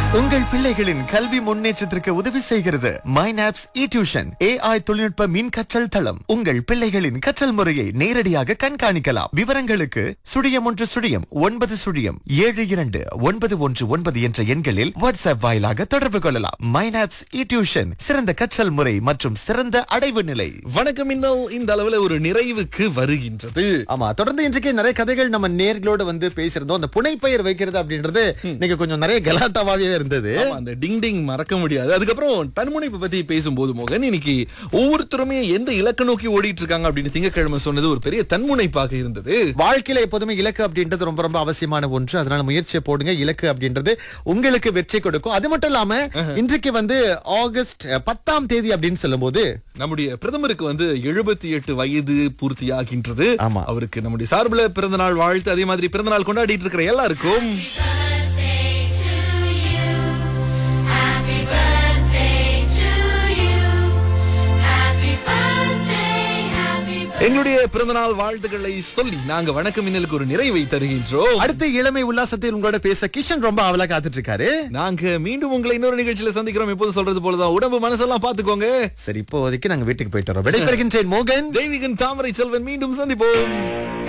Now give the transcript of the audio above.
உங்கள் பிள்ளைகளின் கல்வி முன்னேற்றத்திற்கு உதவி செய்கிறது மைனாப்ஸ் இ டியூஷன் ஏஐ தொழில்நுட்ப மின் கற்றல் தளம் உங்கள் பிள்ளைகளின் கற்றல் முறையை நேரடியாக கண்காணிக்கலாம் விவரங்களுக்கு சுழியம் ஒன்று சுழியம் ஒன்பது சுழியம் ஏழு இரண்டு ஒன்பது ஒன்று ஒன்பது என்ற எண்களில் வாட்ஸ்அப் வாயிலாக தொடர்பு கொள்ளலாம் மைனாப்ஸ் இ டியூஷன் சிறந்த கற்றல் முறை மற்றும் சிறந்த அடைவு நிலை வணக்கம் இன்னல் இந்த அளவுல ஒரு நிறைவுக்கு வருகின்றது ஆமா தொடர்ந்து இன்றைக்கு நிறைய கதைகள் நம்ம நேர்களோட வந்து பேசியிருந்தோம் அந்த புனைப்பெயர் வைக்கிறது அப்படின்றது இன்னைக்கு கொஞ்சம் நிறைய கலாட்டாவாவே இருந்தது ஆமா, அந்த டிங் டிங் மறக்க முடியாது அதுக்கப்புறம் தன்முனைப்பு பத்தி பேசும்போது மோகன் இன்னைக்கு ஒவ்வொருத்தருமே எந்த இலக்க நோக்கி ஓடிட்டு இருக்காங்க அப்படின்னு திங்கக்கிழமை சொன்னது ஒரு பெரிய தன்முனைப்பாக இருந்தது வாழ்க்கையில எப்போதுமே இலக்கு அப்படின்றது ரொம்ப ரொம்ப அவசியமான ஒன்று அதனால முயற்சியை போடுங்க இலக்கு அப்படின்றது உங்களுக்கு வெற்றி கொடுக்கும் அது மட்டும் இல்லாம இன்றைக்கு வந்து ஆகஸ்ட் பத்தாம் தேதி அப்படின்னு சொல்லும்போது நம்முடைய பிரதமருக்கு வந்து எழுபத்தி எட்டு வயது பூர்த்தியாகின்றது ஆமா. அவருக்கு நம்முடைய சார்பில் பிறந்த நாள் வாழ்த்து அதே மாதிரி பிறந்த நாள் கொண்டாடிட்டு இருக்கிற எல்லாருக்கும் Happy birthday to you. Happy birthday, happy birthday. எங்களுடைய பிறந்த நாள் வாழ்த்துக்களை சொல்லி நாங்க வணக்கம் இன்னலுக்கு ஒரு நிறைவை தருகின்றோம் அடுத்து இளமை உல்லாசத்தில் உங்களோட பேச கிஷன் ரொம்ப அவலா காத்துட்டு இருக்காரு நாங்க மீண்டும் உங்களை இன்னொரு நிகழ்ச்சியில சந்திக்கிறோம் எப்போது சொல்றது போலதான் உடம்பு மனசெல்லாம் பாத்துக்கோங்க சரி இப்போதைக்கு நாங்க வீட்டுக்கு போயிட்டு வரோம் விடைபெறுகின்றேன் மோகன் தெய்வீகன் தாமரை செல்வன் மீண்டும் சந்திப்போம்